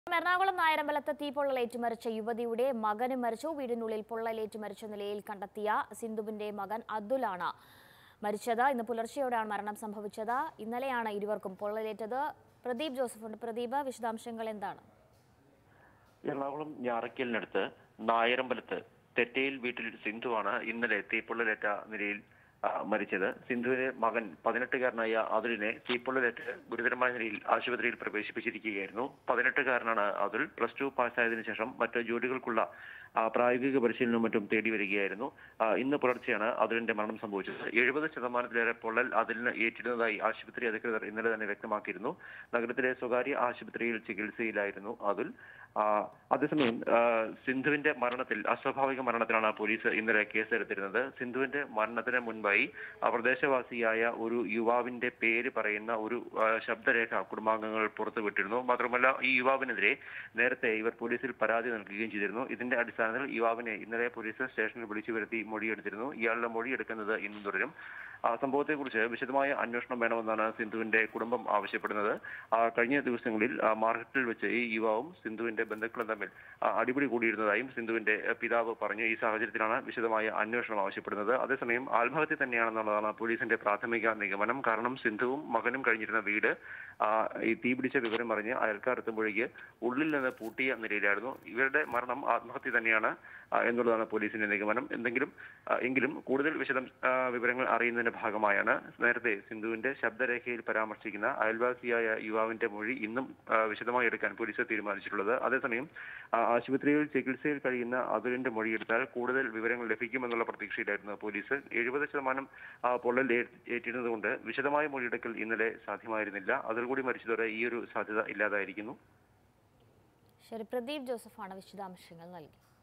എറണാകുളം നായരമ്പലത്ത് തീപ്പൊള്ളലേറ്റ് മരിച്ച യുവതിയുടെ മകനും മരിച്ചു വീടിനുള്ളിൽ പൊള്ളലേറ്റ് മരിച്ച നിലയിൽ കണ്ടെത്തിയ സിന്ധുവിന്റെ മകൻ അതുലാണ് മരിച്ചത് ഇന്ന് പുലർച്ചെയോടെയാണ് മരണം സംഭവിച്ചത് ഇന്നലെയാണ് ഇരുവർക്കും പൊള്ളലേറ്റത് പ്രദീപ് ജോസഫുണ്ട് പ്രദീപ് വിശദാംശങ്ങൾ എന്താണ് എറണാകുളം ഞാറയ്ക്കലിനടുത്ത് നായരമ്പലത്ത് തെറ്റയിൽ വീട്ടിൽ സിന്ധുവാണ് ഇന്നലെ തീപ്പൊള്ളലേറ്റ നിലയിൽ ആ, മരിച്ചത് സിന്ധുവിന്റെ മകൻ പതിനെട്ടുകാരനായ അതുലിനെ തീപ്പൊള്ളലേറ്റ് ഗുരുതരമായ നിലയിൽ ആശുപത്രിയിൽ പ്രവേശിപ്പിച്ചിരിക്കുകയായിരുന്നു പതിനെട്ടുകാരനാണ് അതുൽ പ്ലസ് ടു പാസ്സായതിനു ശേഷം മറ്റ് ജോലികൾക്കുള്ള ആ, പ്രായോഗിക പരിശീലനവും മറ്റും തേടി വരികയായിരുന്നു ആ, ഇന്ന് പുലർച്ചെയാണ് അതുലിന്റെ മരണം സംഭവിച്ചത് എഴുപത് ശതമാനത്തിലേറെ പൊള്ളൽ അതിലിന് ഏറ്റിരുന്നതായി ആശുപത്രി അധികൃതർ ഇന്നലെ തന്നെ വ്യക്തമാക്കിയിരുന്നു നഗരത്തിലെ സ്വകാര്യ ആശുപത്രിയിൽ ചികിത്സയിലായിരുന്നു അതുൽ ആ, അതേസമയം ആ, സിന്ധുവിന്റെ മരണത്തിൽ അസ്വാഭാവിക മരണത്തിലാണ് പോലീസ് ഇന്നലെ കേസെടുത്തിരുന്നത് സിന്ധുവിന്റെ മരണത്തിന് മുൻപായി ആ പ്രദേശവാസിയായ ഒരു യുവാവിന്റെ പേര് പറയുന്ന ഒരു ആ, ശബ്ദരേഖ കുടുംബാംഗങ്ങൾ പുറത്തുവിട്ടിരുന്നു മാത്രമല്ല ഈ യുവാവിനെതിരെ നേരത്തെ ഇവർ പോലീസിൽ പരാതി നൽകുകയും ചെയ്തിരുന്നു ഇതിന്റെ അടിസ്ഥാനത്തിൽ യുവാവിനെ ഇന്നലെ പോലീസ് സ്റ്റേഷനിൽ വിളിച്ചു വരുത്തി മൊഴിയെടുത്തിരുന്നു ഇയാളുടെ മൊഴിയെടുക്കുന്നത് ഇന്ന് തുടരും ആ സംഭവത്തെക്കുറിച്ച് വിശദമായ അന്വേഷണം വേണമെന്നാണ് സിന്ധുവിന്റെ കുടുംബം ആവശ്യപ്പെടുന്നത് ആ, കഴിഞ്ഞ ദിവസങ്ങളിൽ ആ, മാർക്കറ്റിൽ വെച്ച് ഈ യുവാവും സിന്ധുവിന്റെ ബന്ധുക്കളും തമ്മിൽ ആ, അടിപിടി കൂടിയിരുന്നതായും സിന്ധുവിന്റെ ആ, പിതാവ് പറഞ്ഞു ഈ സാഹചര്യത്തിലാണ് വിശദമായ അന്വേഷണം ആവശ്യപ്പെടുന്നത് അതേസമയം ആത്മഹത്യ തന്നെയാണെന്നുള്ളതാണ് പോലീസിന്റെ പ്രാഥമിക നിഗമനം കാരണം സിന്ധുവും മകനും കഴിഞ്ഞിരുന്ന വീട് ആ, ഈ തീപിടിച്ച വിവരം അറിഞ്ഞ് അയൽക്കാർ എത്തുമ്പോഴേക്ക് ഉള്ളിൽ നിന്ന് പൂട്ടിയ നിലയിലായിരുന്നു ഇവരുടെ മരണം ആത്മഹത്യ തന്നെയാണ് ആ, എന്നുള്ളതാണ് പോലീസിന്റെ നിഗമനം എന്തെങ്കിലും ആ, എങ്കിലും കൂടുതൽ വിശദം ആ, വിവരങ്ങൾ അറിയുന്നതിന്റെ ഭാഗമായാണ് നേരത്തെ സിന്ധുവിന്റെ ശബ്ദരേഖയിൽ പരാമർശിക്കുന്ന അയൽവാസിയായ യുവാവിന്റെ മൊഴി ഇന്നും ആ, വിശദമായി എടുക്കാൻ പോലീസ് തീരുമാനിച്ചിട്ടുള്ളത് അതേസമയം ആ, ആശുപത്രിയിൽ ചികിത്സയിൽ കഴിയുന്ന അതുലിന്റെ മൊഴിയെടുത്താൽ കൂടുതൽ വിവരങ്ങൾ ലഭിക്കുമെന്നുള്ള പ്രതീക്ഷയിലായിരുന്നു പോലീസ് എഴുപത് ശതമാനം ആ, പൊള്ളൽ ഏ- ഏറ്റിരുന്നതുകൊണ്ട് വിശദമായ മൊഴിയെടുക്കൽ ഇന്നലെ സാധ്യമായിരുന്നില്ല അതിൽ കൂടി മരിച്ചതോടെ ഈ ഒരു സാധ്യത ഇല്ലാതായിരിക്കുന്നു ശരി പ്രദീപ് ജോസഫാണ് വിശദാംശങ്ങൾ നൽകി